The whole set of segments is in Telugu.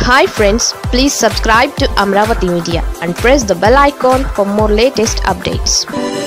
hi friends please subscribe to Amaravati media and press the bell icon for more latest updates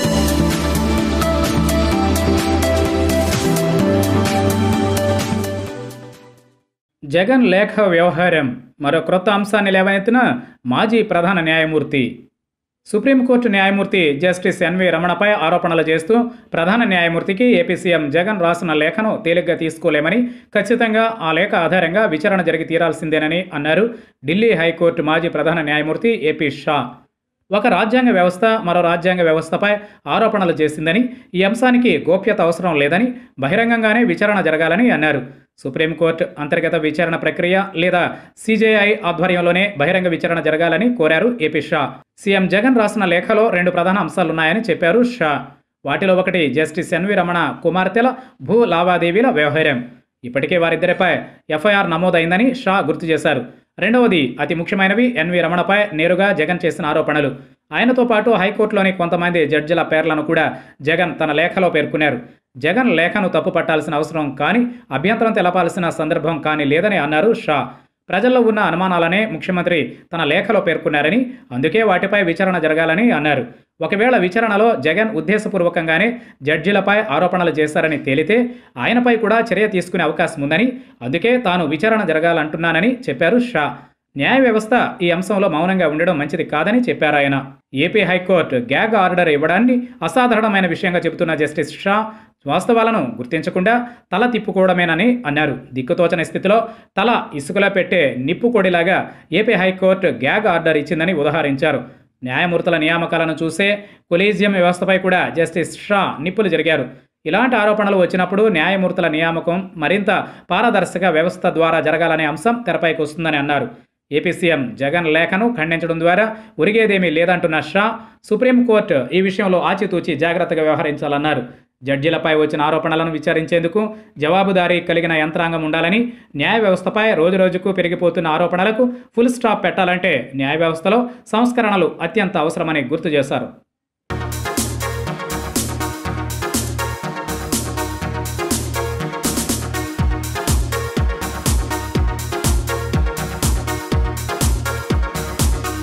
Jagan లేఖ వ్యవహారం మరో క్రొత్త అంశాన్ని లేవనెత్తిన మాజీ ప్రధాన న్యాయమూర్తి సుప్రీంకోర్టు న్యాయమూర్తి జస్టిస్ ఎన్వి రమణపై ఆరోపణలు చేస్తూ ప్రధాన న్యాయమూర్తికి ఏపీ సీఎం జగన్ రాసిన లేఖను తేలిగ్గా తీసుకోలేమని ఖచ్చితంగా ఆ లేఖ ఆధారంగా విచారణ జరిగి తీరాల్సిందేనని అన్నారు ఢిల్లీ హైకోర్టు మాజీ ప్రధాన న్యాయమూర్తి ఏపీ షా ఒక రాజ్యాంగ వ్యవస్థ మరో రాజ్యాంగ వ్యవస్థపై ఆరోపణలు చేసిందని ఈ అంశానికి గోప్యత అవసరం లేదని బహిరంగంగానే విచారణ జరగాలని అన్నారు సుప్రీంకోర్టు అంతర్గత విచారణ ప్రక్రియ లేదా సిజేఐ ఆధ్వర్యంలోనే బహిరంగ విచారణ జరగాలని కోరారు ఏపీ షా సీఎం జగన్ రాసిన లేఖలో రెండు ప్రధాన అంశాలున్నాయని చెప్పారు షా వాటిలో ఒకటి జస్టిస్ ఎన్వి రమణ కుమార్తెల భూ లావాదేవీల వ్యవహారం ఇప్పటికే వారిద్దరిపై ఎఫ్ఐఆర్ నమోదైందని షా గుర్తు చేశారు రెండవది అతి ముఖ్యమైనవి ఎన్వి రమణపై నేరుగా జగన్ చేసిన ఆరోపణలు ఆయనతో పాటు హైకోర్టులోని కొంతమంది జడ్జిల పేర్లను కూడా జగన్ తన లేఖలో పేర్కొన్నారు జగన్ లేఖను తప్పు పట్టాల్సిన అవసరం కానీ అభ్యంతరం తెలపాల్సిన సందర్భం కానీ లేదని అన్నారు షా ప్రజల్లో ఉన్న అనుమానాలనే ముఖ్యమంత్రి తన లేఖలో పేర్కొన్నారని అందుకే వాటిపై విచారణ జరగాలని అన్నారు ఒకవేళ విచారణలో జగన్ ఉద్దేశపూర్వకంగానే జడ్జీలపై ఆరోపణలు చేశారని తేలితే ఆయనపై కూడా చర్య తీసుకునే అవకాశం ఉందని అందుకే తాను విచారణ జరగాలంటున్నానని చెప్పారు షా న్యాయ వ్యవస్థ ఈ అంశంలో మౌనంగా ఉండడం మంచిది కాదని చెప్పారు ఆయన ఏపీ హైకోర్టు గ్యాగ్ ఆర్డర్ ఇవ్వడాన్ని అసాధారణమైన విషయంగా చెబుతున్న జస్టిస్ షా వాస్తవాలను గుర్తించకుండా తల తిప్పుకోవడమేనని అన్నారు దిక్కుతోచని స్థితిలో తల ఇసుకలో పెట్టే నిప్పు కొడిలాగా ఏపీ హైకోర్టు గ్యాగ్ ఆర్డర్ ఇచ్చిందని ఉదహరించారు న్యాయమూర్తుల నియామకాలను చూసే కొలీజియం వ్యవస్థపై కూడా జస్టిస్ షా నిప్పులు జరిగారు ఇలాంటి ఆరోపణలు వచ్చినప్పుడు న్యాయమూర్తుల నియామకం మరింత పారదర్శక వ్యవస్థ ద్వారా జరగాలనే అంశం తెరపైకి వస్తుందని అన్నారు ఏపీ సీఎం జగన్ లేఖను ఖండించడం ద్వారా ఒరిగేదేమీ లేదంటున్న షా సుప్రీంకోర్టు ఈ విషయంలో ఆచితూచి జాగ్రత్తగా వ్యవహరించాలన్నారు జడ్జీలపై వచ్చిన ఆరోపణలను విచారించేందుకు జవాబుదారీ కలిగిన యంత్రాంగం ఉండాలని న్యాయ వ్యవస్థపై రోజురోజుకు పెరిగిపోతున్న ఆరోపణలకు ఫుల్ స్టాప్ పెట్టాలంటే న్యాయ వ్యవస్థలో సంస్కరణలు అత్యంత అవసరమని గుర్తు చేశారు